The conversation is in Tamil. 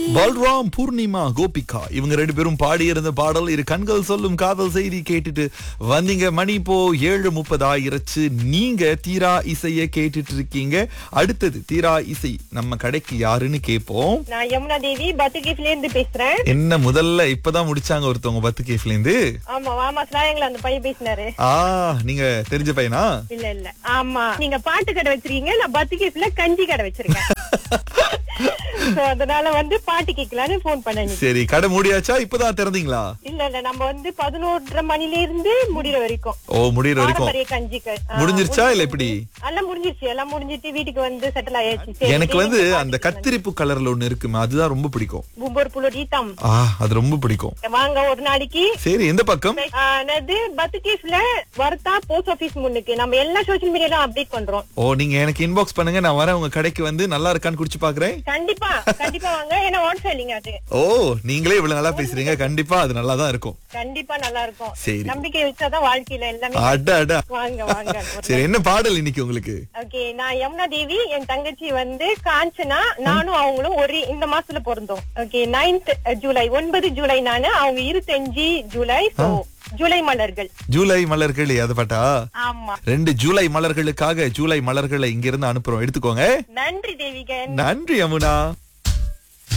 பல்ராம் பூர்ணிமா கோபிகா இவங்க ரெண்டு பேரும் பாடியிருந்த பாடல் இரு கண்கள் சொல்லும் காதல் செய்தி கேட்டுட்டு வந்தீங்க மணி இப்போ ஏழு முப்பது ஆயிருச்சு நீங்க தீரா இசைய கேட்டுட்டு இருக்கீங்க அடுத்தது தீரா இசை நம்ம கடைக்கு யாருன்னு கேட்போம் நான் யமுனா தேவி பத்துகேஃப்ல இருந்து பேசுறேன் என்ன முதல்ல இப்பதான் முடிச்சாங்க ஒருத்தவங்க பத்து கேஃப்ல இருந்து ஆமா வாமா ஸ்லாயங்கள அந்த பையன் பேசினாரு ஆ நீங்க தெரிஞ்ச பையனா இல்ல இல்ல ஆமா நீங்க பாட்டு கடை வச்சிருக்கீங்க நான் பத்துகேஃப்ல கஞ்சி கடை வச்சிருக்கேன் So, அதனால வந்து பாட்டு கேட்கலான்னு போன் பண்ணேன் சரி கடை மூடியாச்சா இப்பதான் திறந்தீங்களா இல்ல இல்ல நம்ம வந்து பதினொன்றரை மணில இருந்து முடிகிற வரைக்கும் ஓ முடியற வரைக்கும் பாரம்பரிய கஞ்சிக்கு ஆ, முடிஞ்சிருச்சா இல்ல எப்படி எல்லாம் முடிஞ்சிருச்சு எல்லாம் முடிஞ்சிட்டு வீட்டுக்கு வந்து செட்டில் ஆயாச்சு சரி, எனக்கு வந்து சரி, அந்த கத்திரிப்பு கலர்ல ஒண்ணு இருக்குமே அதுதான் ரொம்ப பிடிக்கும் பும்பொரு புலோடி தம் ஆ அது ரொம்ப பிடிக்கும் வாங்க ஒரு நாளைக்கு சரி எந்த பக்கம் ஆ, என்னது பத்துகேஃப்ல வர்த்தா போஸ்ட் ஆபீஸ் முன்னுக்கு நம்ம எல்லா சோசியல் மீடியாலும் அப்டேட் பண்றோம் ஓ நீங்க எனக்கு இன்பாக்ஸ் பண்ணுங்க நான் வரேன் உங்க கடைக்கு வந்து நல்லா இருக்கான்னு குடிச்சு பாக்குறேன் கண்டிப்பா கண்டிப்பா வாங்க ஏன்னா ஓட் செல்லிங்க அது ஓ நீங்களே இவ்வளவு நல்லா பேசுறீங்க கண்டிப்பா அது நல்லா தான் இருக்கும் கண்டிப்பா நல்லா இருக்கும் சரி. நம்பிக்கை வச்சாதான் வாழ்க்கையில எல்லாமே அட அட வாங்க வாங்க சரி என்ன பாடல் இன்னைக்கு உங்களுக்கு ஓகே நான் யமுனா தேவி என் தங்கச்சி வந்து காஞ்சனா நானும் அவங்களும் ஒரு இந்த மாசத்துல பிறந்தோம் ஓகே நைன்த் ஜூலை ஒன்பது ஜூலை நானு அவங்க இருபத்தஞ்சு ஜூலை so ஜூலை மலர்கள் ஜூலை மலர்கள் அது பாட்டா ஆமா ரெண்டு ஜூலை மலர்களுக்காக ஜூலை மலர்களை இங்க இருந்து அனுப்புறோம் எடுத்துக்கோங்க நன்றி தேவிகன் நன்றி யமுனா